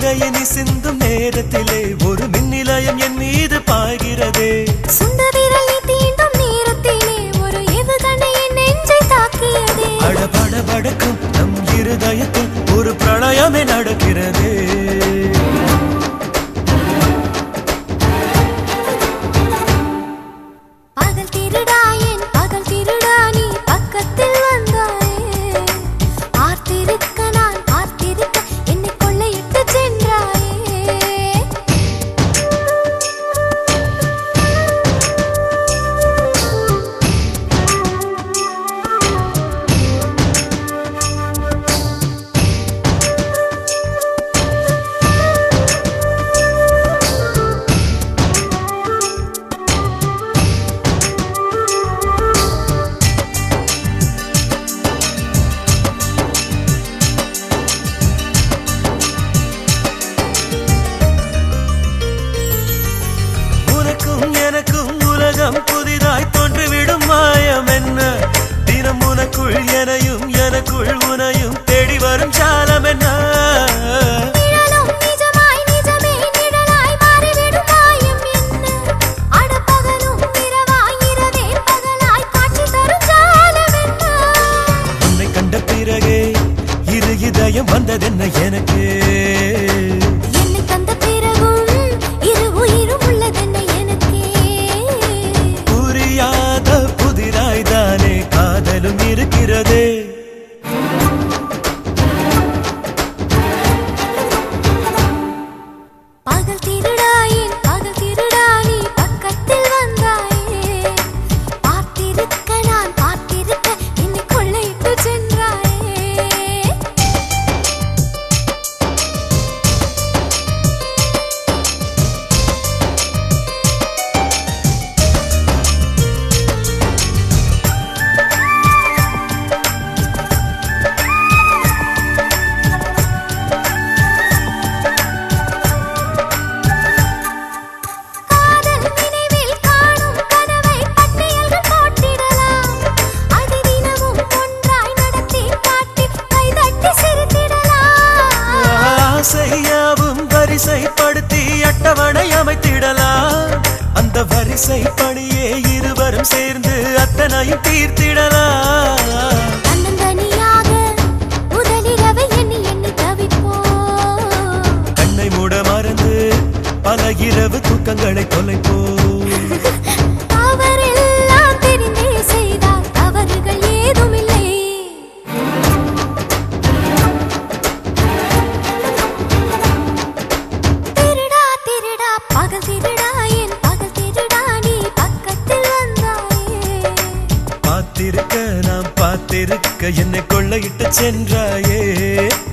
புன்னகையை நீ சிந்தும் நேரத்திலே ஒரு மின்னிலயம் என் மீது பாய்கிறதே சுண்ட விரல் நீ தீண்டும் நேரத்திலே ஒரு ஏவுகணை என் நெஞ்சை தாக்கியதே அடபட படக்கும் நம் இருதயத்தில் ஒரு பிரளயமே நடக்கிறதே பகல் திருடா என் பகல் திருடா நீ பக்கத்தில் வந்தாயே பார்த்திருக்க நான் பார்த்திருக்க என்னை கொள்ளையிட்டு சென்றாயே உனக்கும் எனக்கும் உலகம் புதிதாய் தோன்றிவிடும் மாயம் என்ன தினம் உனக்குள் எனையும் எனக்குள் உனையும் தேடி வரும் ஜாலம் என்ன நிழலும் நிஜமாய் நிஜமே நிழலாய் மாறிவிடும் மாயம் என்ன அடப்பகலும் இரவாய் இரவே பகலாய் காட்சி தரும் ஜாலம் என்ன உன்னை கண்ட பிறகே இரு இதயம் வந்ததென்ன எனக்கு என்னை தந்த பிறகும் இரு உயிரும் உள்ளதென்ன எனக்கே புரியாத புதிராய் தானே காதலும் இருக்கிறதே பகல் திருடா என் பகல் திருடா நீ பக்கத்தில் வந்தாயே பார்த்திருக்க நான் பார்த்திருக்க என்னை கொள்ளையிட்டு சென்றாயே காதல் நினைவில் காணும் கனவை பட்டியல்கள் போட்டிடலாம் அது தினமும் ஒன்றாய் நடத்தி காட்டி கைதட்டி சிரித்திடலாம் ஆசையாவும் வரிசைப்படுத்தி அட்டவணை அமைத்திடலாம் அந்த வரிசை பணியே இருவரும் சேர்ந்து அத்தனையும் தீர்த்திடலாம் தன்னந்தனியாக முதலிரவை எண்ணி எண்ணி தவிப்போம் கண்ணை மூட மறந்து பல இரவு தூக்கங்களை தொலைப்போம் தவறெல்லாம் தெரிந்தே செய்தால் தவறுகள் ஏதுமில்லை திருடா திருடா பகல் திருடா என் பகல் திருடா நீ பக்கத்தில் வந்தாயே பார்த்திருக்க நாம் பார்த்திருக்க என்னை கொள்ளையிட்டு சென்றாயே